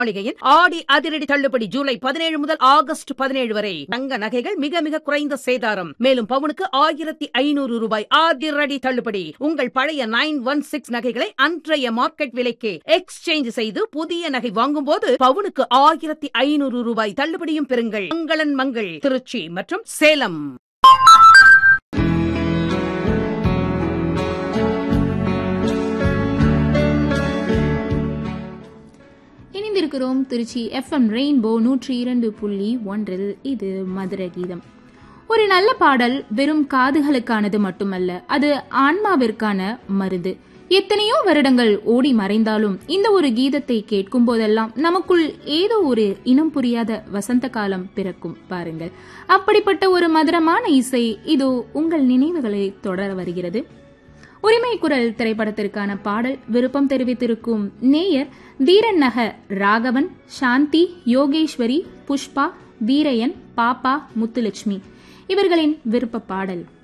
மாளிகையின் ஆடி அதிரடி தள்ளுபடி ஜூலை பதினேழு முதல் ஆகஸ்ட் பதினேழு வரை தங்க நகைகள் மிக மிக குறைந்த சேதாரம் மேலும் பவுனுக்கு ஆயிரத்தி ஐநூறு ரூபாய் அதிரடி தள்ளுபடி உங்கள் பழைய நைன் ஒன் சிக்ஸ் நகைகளை அன்றைய மார்க்கெட் விலைக்கு எக்ஸ்சேஞ்ச் செய்து புதிய நகை வாங்கும் போது பவுனுக்கு ஆயிரத்தி ஐநூறு ரூபாய் தள்ளுபடியும் பெறுங்கள் மங்களன் மங்கள் திருச்சி மற்றும் சேலம் இணைந்திருக்கிறோம் திருச்சி எஃப்எம் ரெயின்போ நூற்றி இரண்டு புள்ளி ஒன்றில் இது மதுர கீதம் ஒரு நல்ல பாடல் வெறும் காதுகளுக்கானது மட்டுமல்ல அது ஆன்மாவிற்கான மருந்து எத்தனையோ வருடங்கள் ஓடி மறைந்தாலும் இந்த ஒரு கீதத்தை கேட்கும் போதெல்லாம் நமக்குள் ஏதோ ஒரு இனம் புரியாத வசந்த காலம் பிறக்கும் பாருங்கள் அப்படிப்பட்ட ஒரு மதுரமான இசை இதோ உங்கள் நினைவுகளை தொடர வருகிறது உரிமை குரல் திரைப்படத்திற்கான பாடல் விருப்பம் தெரிவித்திருக்கும் நேயர் வீரன் நகர் ராகவன் சாந்தி யோகேஸ்வரி புஷ்பா வீரையன் பாப்பா முத்துலட்சுமி இவர்களின் விருப்ப பாடல்